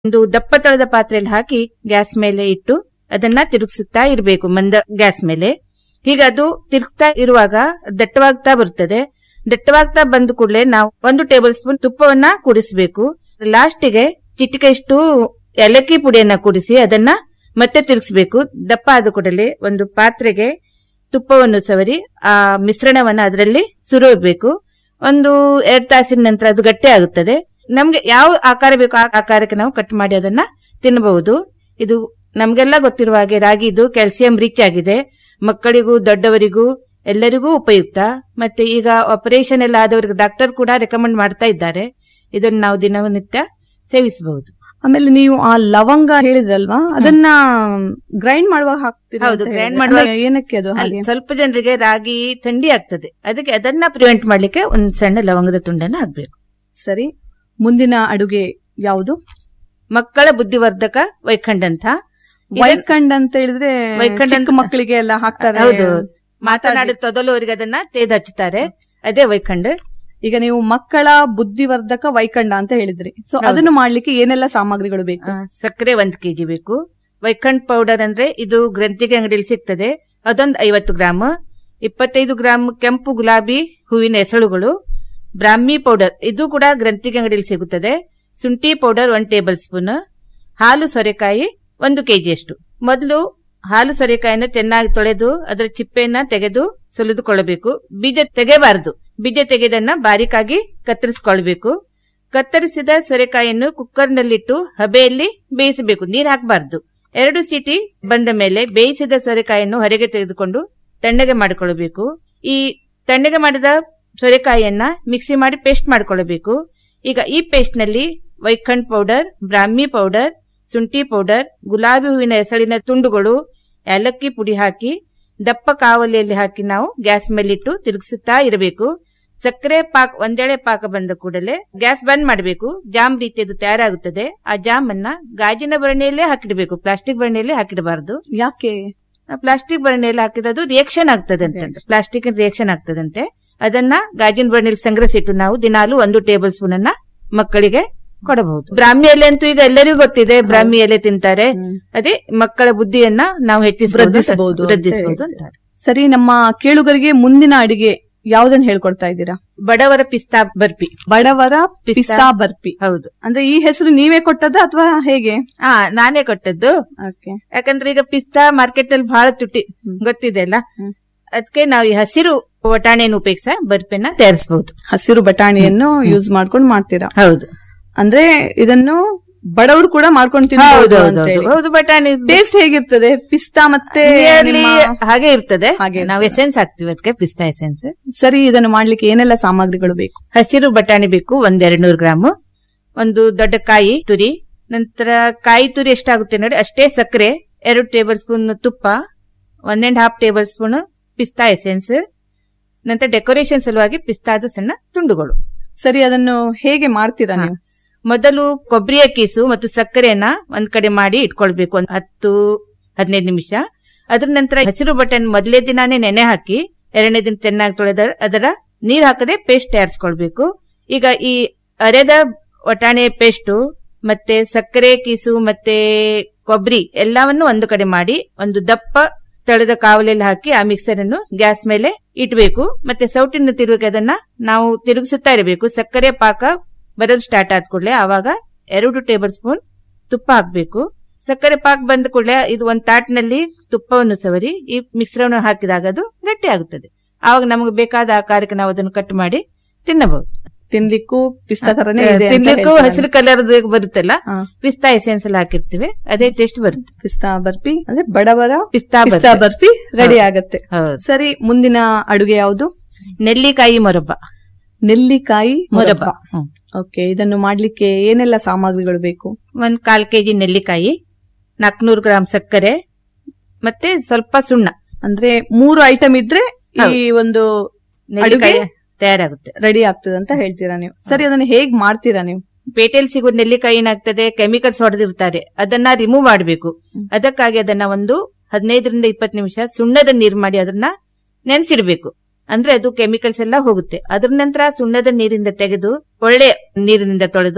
ಒಂದು ದಪ್ಪ ತಳದ ಪಾತ್ರೆಯಲ್ಲಿ ಹಾಕಿ ಗ್ಯಾಸ್ ಮೇಲೆ ಇಟ್ಟು ಅದನ್ನ ತಿರುಗಿಸುತ್ತಾ ಇರಬೇಕು ಮಂದ ಗ್ಯಾಸ್ ಮೇಲೆ ಹೀಗೆ ಅದು ತಿರುಗಿಸ್ತಾ ಇರುವಾಗ ದಟ್ಟವಾಗ್ತಾ ಬರುತ್ತದೆ ದಟ್ಟವಾಗ್ತಾ ಬಂದ ಕೂಡಲೇ ನಾವು ಒಂದು ಟೇಬಲ್ ಸ್ಪೂನ್ ತುಪ್ಪವನ್ನ ಕೂಡಿಸಬೇಕು ಲಾಸ್ಟಿಗೆ ಚಿಟಿಕೆಷ್ಟು ಏಲಕ್ಕಿ ಪುಡಿಯನ್ನ ಕೂಡಿಸಿ ಅದನ್ನ ಮತ್ತೆ ತಿರುಗಿಸಬೇಕು ದಪ್ಪ ಆದ ಕೂಡಲೇ ಒಂದು ಪಾತ್ರೆಗೆ ತುಪ್ಪವನ್ನು ಸವರಿ ಆ ಮಿಶ್ರಣವನ್ನ ಅದರಲ್ಲಿ ಸುರಿಯಬೇಕು ಒಂದು ಎರಡ್ ತಾಸಿನ ನಂತರ ಅದು ಗಟ್ಟಿ ಆಗುತ್ತದೆ ನಮ್ಗೆ ಯಾವ ಆಕಾರ ಬೇಕು ಆ ಆಕಾರಕ್ಕೆ ನಾವು ಕಟ್ ಮಾಡಿ ಅದನ್ನ ತಿನ್ನಬಹುದು ಇದು ನಮ್ಗೆಲ್ಲ ಗೊತ್ತಿರುವ ಹಾಗೆ ರಾಗಿ ಇದು ಕ್ಯಾಲ್ಸಿಯಂ ರಿಚ್ ಆಗಿದೆ ಮಕ್ಕಳಿಗೂ ದೊಡ್ಡವರಿಗೂ ಎಲ್ಲರಿಗೂ ಉಪಯುಕ್ತ ಮತ್ತೆ ಈಗ ಆಪರೇಷನ್ ಎಲ್ಲ ಆದವರಿಗೆ ಡಾಕ್ಟರ್ ಕೂಡ ರೆಕಮೆಂಡ್ ಮಾಡ್ತಾ ಇದ್ದಾರೆ ಇದನ್ನು ನಾವು ದಿನನಿತ್ಯ ಸೇವಿಸಬಹುದು ಆಮೇಲೆ ನೀವು ಆ ಲವಂಗ ಹೇಳಿದ್ರಲ್ವಾ ಅದನ್ನ ಗ್ರೈಂಡ್ ಮಾಡುವಾಗ ಹಾಕ್ತೀರಾ ಹೌದು, ಅಂತ grind ಹೇಳಿದ್ರೆ. ಮಾಡುವಾಗ- ಅಂದ್ರೆ ಏನಕ್ಕೆ ಅದು ಅಲ್ಲಿ ಹಾಗೆ ಸ್ವಲ್ಪ ಜನರಿಗೆ ರಾಗಿ ಥಂಡಿ ಆಗ್ತದೆ ಅದಕ್ಕೆ ಅದನ್ನ ಪ್ರಿವೆಂಟ್ ಮಾಡ್ಲಿಕ್ಕೆ ಒಂದ್ ಸಣ್ಣ ಲವಂಗದ ತುಂಡನ್ನ ಹಾಕ್ಬೇಕು ಸರಿ ಮುಂದಿನ ಅಡುಗೆ ಯಾವುದು ಮಕ್ಕಳ ಬುದ್ಧಿವರ್ಧಕ ವೈಖಂಡ್ ಅಂತ ಇದನ್ನ- ವೈಕಂಡ್ ಅಂತ ಹೇಳಿದ್ರೆ ವೈಕಂಡ್ ಚಿಕ್ಕ ಅಂತ- ಮಕ್ಕಳಿಗೆ ಎಲ್ಲ ಹಾಕ್ತಾರೆ ಹೌದು ಮಾತನಾಡಿ ತೊದಲುವರಿಗೆ ಅದನ್ನ ತೇದ್ ಹಚ್ಚುತ್ತಾರೆ ಅದೇ ವೈಖಂಡ್ ಈಗ ನೀವು ಮಕ್ಕಳ ಬುದ್ಧಿವರ್ಧಕ ವೈಕಂಡ ಅಂತ ಹೇಳಿದ್ರಿ ಸೊ ಹೌದು. ಅದನ್ನು ಮಾಡ್ಲಿಕ್ಕೆ ಏನೆಲ್ಲ ಸಾಮಗ್ರಿಗಳು ಬೇಕು ಆ, ಸಕ್ಕರೆ ಒಂದ್ ಕೆಜಿ ಬೇಕು ವೈಖಂಡ್ ಪೌಡರ್ ಅಂದ್ರೆ ಇದು ಗ್ರಂಥಿಗೆ ಅಂಗಡಿಯಲ್ಲಿ ಸಿಗ್ತದೆ ಅದೊಂದು ಐವತ್ತು ಗ್ರಾಮ್ ಇಪ್ಪತ್ತೈದು ಗ್ರಾಮ್ ಕೆಂಪು ಗುಲಾಬಿ ಹೂವಿನ ಹೆಸಳುಗಳು ಬ್ರಾಹ್ಮಿ ಪೌಡರ್ ಇದು ಕೂಡ ಗ್ರಂಥಿಗೆ ಅಂಗಡಿಯಲ್ಲಿ ಸಿಗುತ್ತದೆ ಶುಂಠಿ ಪೌಡರ್ ಒನ್ ಟೇಬಲ್ ಸ್ಪೂನ್ ಹಾಲು ಸೊರೆಕಾಯಿ ಒಂದು ಕೆಜಿಯಷ್ಟು ಮೊದಲು ಹಾಲು ಸೊರೆಕಾಯಿನ ಚೆನ್ನಾಗಿ ತೊಳೆದು ಅದರ ಚಿಪ್ಪೆಯನ್ನ ತೆಗೆದು ಸುಲಿದುಕೊಳ್ಳಬೇಕು ಬೀಜ ತೆಗೆಬಾರದು ಬೀಜ ತೆಗೆದನ್ನ ಬಾರಿಕಾಗಿ ಕತ್ತರಿಸಿಕೊಳ್ಬೇಕು ಕತ್ತರಿಸಿದ ಸೊರೆಕಾಯಿಯನ್ನು ಕುಕ್ಕರ್ನಲ್ಲಿಟ್ಟು ಹಬೆಯಲ್ಲಿ ಬೇಯಿಸಬೇಕು ನೀರು ಹಾಕಬಾರದು ಎರಡು ಸೀಟಿ ಬಂದ ಮೇಲೆ ಬೇಯಿಸಿದ ಸೊರೆಕಾಯಿಯನ್ನು ಹೊರಗೆ ತೆಗೆದುಕೊಂಡು ತಣ್ಣಗೆ ಮಾಡಿಕೊಳ್ಳಬೇಕು ಈ ತಣ್ಣಗೆ ಮಾಡಿದ ಸೊರೆಕಾಯಿಯನ್ನ ಮಿಕ್ಸಿ ಮಾಡಿ ಪೇಸ್ಟ್ ಮಾಡಿಕೊಳ್ಳಬೇಕು ಈಗ ಈ ಪೇಸ್ಟ್ ನಲ್ಲಿ ವೈಖಂಡ್ ಪೌಡರ್ ಬ್ರಾಹ್ಮಿ ಪೌಡರ್ ಶುಂಠಿ ಪೌಡರ್ ಗುಲಾಬಿ ಹೂವಿನ ಹೆಸಳಿನ ತುಂಡುಗಳು ಏಲಕ್ಕಿ ಪುಡಿ ಹಾಕಿ ದಪ್ಪ ಕಾವಲಿಯಲ್ಲಿ ಹಾಕಿ ನಾವು ಗ್ಯಾಸ್ ಮೇಲಿಟ್ಟು ತಿರುಗಿಸುತ್ತಾ ಇರಬೇಕು ಸಕ್ಕರೆ ಪಾಕ್ ಒಂದೆಳೆ ಪಾಕ ಬಂದ ಕೂಡಲೇ ಗ್ಯಾಸ್ ಬಂದ್ ಮಾಡಬೇಕು ಜಾಮ್ ರೀತಿಯದು ತಯಾರಾಗುತ್ತದೆ ಆ ಜಾಮ್ ಅನ್ನ ಗಾಜಿನ ಬರಣೆಯಲ್ಲೇ ಹಾಕಿಡಬೇಕು ಪ್ಲಾಸ್ಟಿಕ್ ಬರಣೆಯಲ್ಲಿ ಹಾಕಿಡಬಾರದು ಯಾಕೆ ಪ್ಲಾಸ್ಟಿಕ್ ಬರಣೆಯಲ್ಲಿ ಹಾಕಿದದು ರಿಯಾಕ್ಷನ್ ಆಗ್ತದೆ ಅಂತ ಪ್ಲಾಸ್ಟಿಕ್ ರಿಯಾಕ್ಷನ್ ಆಗ್ತದಂತೆ ಅದನ್ನ ಗಾಜಿನ ಬರಣೆಯಲ್ಲಿ ಸಂಗ್ರಹಿಸಿಟ್ಟು ನಾವು ದಿನಾಲು ಒಂದು ಟೇಬಲ್ ಸ್ಪೂನ್ ಅನ್ನ ಮಕ್ಕಳಿಗೆ ಕೊಡಬಹುದು ಬ್ರಾಹ್ಮಿ ಎಲೆ ಅಂತೂ ಈಗ ಎಲ್ಲರಿಗೂ ಗೊತ್ತಿದೆ ಬ್ರಾಹ್ಮಿ ಎಲೆ ತಿಂತಾರೆ ಅದೇ ಮಕ್ಕಳ ಬುದ್ಧಿಯನ್ನ ನಾವು ಹೆಚ್ಚಿಸಬಹುದು ವೃದ್ಧಿಸಬಹುದು ಅಂತ ವೃದ್ಧಿಸಬಹುದು ಹೇಳ್ತೀರಾ. ಅಂತಾರೆ ಸರಿ ನಮ್ಮ ಕೇಳುಗರಿಗೆ ಮುಂದಿನ ಅಡಿಗೆ ಯಾವ್ದನ್ನ ಹೇಳ್ಕೊಡ್ತಾ ಇದ್ದೀರಾ ಬಡವರ ಪಿಸ್ತಾ ಬರ್ಫಿ ಬಡವರ ಪಿಸ್ತಾ. ಪಿಸ್ತಾ ಬರ್ಪಿ ಹೌದು ಅಂದ್ರೆ ಈ ಹೆಸರು ನೀವೇ ಕೊಟ್ಟದ ಅಥವಾ ಹೇಗೆ ಹಾ ನಾನೇ ಕೊಟ್ಟದ್ದು ಓಕೆ ಯಾಕಂದ್ರೆ ಈಗ ಪಿಸ್ತಾ ಮಾರ್ಕೆಟ್ ಅಲ್ಲಿ ಬಹಳ ತುಟಿ ಗೊತ್ತಿದೆ ಅಲ್ಲ ಹ್ಮ್. ಅದಕ್ಕೆ ನಾವು ಈ ಹಸಿರು ವಟಾಣಿಯನ್ನು ಉಪಯೋಗಿಸ ಬರ್ಫಿನ ತಯಾರಿಸಬಹುದು ಹಸಿರು ಬಟಾಣಿಯನ್ನು ಯೂಸ್ ಮಾಡ್ಕೊಂಡು ಮಾಡ್ತೀರಾ ಹೌದು ಅಂದ್ರೆ ಇದನ್ನು ಬಡವರು ಕೂಡ ಮಾಡ್ಕೊಂಡು ಹೌದು ತಿನ್ಬಹುದು ಹೌದು ಅಂತ ಹೌದು. ಹೇಳಿ. ಹೌದು ಬಟಾಣಿ ಟೇಸ್ಟ್ ಹೇಗಿರ್ತದೆ ಪಿಸ್ತಾ ಮತ್ತೆ Nearly ನಿಮ್ಮ- ಹಾಗೆ ಇರ್ತದೆ ಹಾಗೆ ನಾವು ಎಸೆನ್ಸ್ ಹಾಕ್ತಿವಿ ಅದಕ್ಕೆ ಪಿಸ್ತಾ ಎಸೆನ್ಸ್ ಸರಿ ಇದನ್ನು ಮಾಡ್ಲಿಕ್ಕೆ ಏನೆಲ್ಲ ಸಾಮಗ್ರಿಗಳು ಬೇಕು ಹಸಿರು ಬಟಾಣಿ ಬೇಕು ಒಂದ್ ಎರಡ್ ನೂರು ಗ್ರಾಮ್ ಒಂದು ದೊಡ್ಡ ಕಾಯಿ ತುರಿ ನಂತರ ಕಾಯಿ ತುರಿ ಎಷ್ಟಾಗುತ್ತೆ ನೋಡಿ ಅಷ್ಟೇ ಸಕ್ಕರೆ ಎರಡು ಟೇಬಲ್ ಸ್ಪೂನ್ ತುಪ್ಪ one and half table spoon ಪಿಸ್ತಾ ಎಸೆನ್ಸ್ ನಂತರ ಡೆಕೋರೇಷನ್ ಸಲುವಾಗಿ ಪಿಸ್ತಾದ ಸಣ್ಣ ತುಂಡುಗಳು ಸರಿ ಅದನ್ನು ಹೇಗೆ ಮಾಡ್ತೀರಾ ಹಾ. ನೀವು ಮೊದಲು ಕೊಬ್ಬರಿಯ ಕೀಸು ಮತ್ತು ಸಕ್ಕರೆಯನ್ನ ಒಂದ್ ಕಡೆ ಮಾಡಿ ಇಟ್ಕೊಳ್ಬೇಕು ಒಂದ್ ಹತ್ತು ಹದಿನೈದು ನಿಮಿಷ ಅದ್ರ ನಂತರ ಹಸಿರು ಬಟನ್ ಮೊದಲೇ ದಿನಾನೇ ನೆನೆ ಹಾಕಿ ಎರಡನೇ ದಿನ ಚೆನ್ನಾಗಿ ತೊಳೆದ ಅದರ ನೀರ್ ಹಾಕದೆ ಪೇಸ್ಟ್ ತಯಾರಿಸ್ಕೊಳ್ಬೇಕು ಈಗ ಈ ಅರೆದ ವಟಾಣೆ ಪೇಸ್ಟು ಮತ್ತೆ ಸಕ್ಕರೆ ಕೀಸು ಮತ್ತೆ ಕೊಬ್ಬರಿ ಎಲ್ಲವನ್ನು ಒಂದು ಕಡೆ ಮಾಡಿ ಒಂದು ದಪ್ಪ ತಳೆದ ಕಾವಲಿಯಲ್ಲಿ ಹಾಕಿ ಆ ಮಿಕ್ಸರ್ ಅನ್ನು ಗ್ಯಾಸ್ ಮೇಲೆ ಇಟ್ಬೇಕು ಮತ್ತೆ ಸೌಟಿನ ತಿರುಗಿ ಅದನ್ನ ನಾವು ತಿರುಗಿಸುತ್ತಾ ಇರಬೇಕು ಸಕ್ಕರೆ ಪಾಕ ಬರೋದು ಸ್ಟಾರ್ಟ್ ಆದ ಕೂಡಲೇ ಆವಾಗ ಎರಡು ಟೇಬಲ್ ಸ್ಪೂನ್ ತುಪ್ಪ ಹಾಕ್ಬೇಕು ಸಕ್ಕರೆ ಪಾಕ್ ಬಂದ ಕೂಡಲೇ ಇದು ಒಂದ್ ತಾಟ್ನಲ್ಲಿ ತುಪ್ಪವನ್ನು ಸವರಿ ಈ ಮಿಶ್ರಣ ಹಾಕಿದಾಗ ಅದು ಗಟ್ಟಿ ಆಗುತ್ತದೆ ಆವಾಗ ನಮಗೆ ಬೇಕಾದ ಆಕಾರಕ್ಕೆ ನಾವು ಅದನ್ನು ಕಟ್ ಮಾಡಿ ತಿನ್ನಬಹುದು ತಿನ್ಲಿಕ್ಕೂ ಪಿಸ್ತಾ ತರನೇ ಇದೆ ಅಂತ ತಿನ್ಲಿಕ್ಕೂ ಹೇಳ್ತೀರಾ ಹಸಿರು ಕಲರ್ ಬರುತ್ತಲ್ಲ ಹಾ. ಪಿಸ್ತಾ ಎಸೆನ್ಸ್ ಎಲ್ಲ ಹಾಕಿರ್ತೀವಿ ಅದೇ ಟೇಸ್ಟ್ ಬರುತ್ತೆ ಪಿಸ್ತಾ ಬರ್ಫಿ ಅಂದ್ರೆ ಬಡವರ ಪಿಸ್ತಾ ಪಿಸ್ತಾ ಬರ್ಫಿ. ಬರ್ಫಿ ರೆಡಿ ಆಗತ್ತೆ ಹೌದು ಸರಿ ಮುಂದಿನ ಅಡುಗೆ ಯಾವುದು ನೆಲ್ಲಿಕಾಯಿ ಮೊರಬ್ಬ ನೆಲ್ಲಿಕಾಯಿ ಮೊರಬ್ಬ ಮೊರಬ್ಬ ಹ್ಮ್. ಓಕೆ ಇದನ್ನು ಮಾಡ್ಲಿಕ್ಕೆ ಏನೆಲ್ಲ ಸಾಮಗ್ರಿಗಳು ಬೇಕು ಒಂದ್ ಕಾಲ್ ಕೆಜಿ ನೆಲ್ಲಿಕಾಯಿ ನಾಲ್ಕನೂರು ಗ್ರಾಂ ಸಕ್ಕರೆ ಮತ್ತೆ ಸ್ವಲ್ಪ ಸುಣ್ಣ ಅಂದ್ರೆ ಮೂರು ಐಟಮ್ ಇದ್ರೆ ಈ ಹೌದು. ಒಂದು ನೆಲ್ಲಿಕಾಯಿ ಅಡುಗೆ? ತಯಾರಾಗುತ್ತೆ ರೆಡಿ ಆಗ್ತದೆ ಅಂತ ಹೇಳ್ತೀರಾ ನೀವು ಸರಿ ಅದನ್ನ ಹೇಗ್ ಮಾಡ್ತೀರಾ ನೀವು ಪೇಟೆಯಲ್ಲಿ ಸಿಗೋ ನೆಲ್ಲಿಕಾಯಿ ಏನಾಗ್ತದೆ ಕೆಮಿಕಲ್ಸ್ ಹೊಡೆದಿರ್ತಾರೆ ಅದನ್ನ ರಿಮೂವ್ ಮಾಡಬೇಕು ಅದಕ್ಕಾಗಿ ಅದನ್ನ ಒಂದು ಹದಿನೈದರಿಂದ ಇಪ್ಪತ್ತು ನಿಮಿಷ ಸುಣ್ಣದ ನೀರು ಮಾಡಿ ಅದನ್ನ ನೆನೆಸಿಡ್ಬೇಕು ಅಂದ್ರೆ ಅದು ಕೆಮಿಕಲ್ಸ್ ಎಲ್ಲ ಹೋಗುತ್ತೆ ಅದ್ರ ನಂತರ ಸುಣ್ಣದ ನೀರಿಂದ ತೆಗೆದು ಒಳ್ಳೆ ನೀರಿನಿಂದ ತೊಳೆದು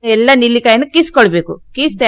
ಎಲ್ಲ ನೆಲ್ಲಿಕಾಯಿನ ಕೀಸ್ಕೊಳ್ಬೇಕು ಕೀಸ್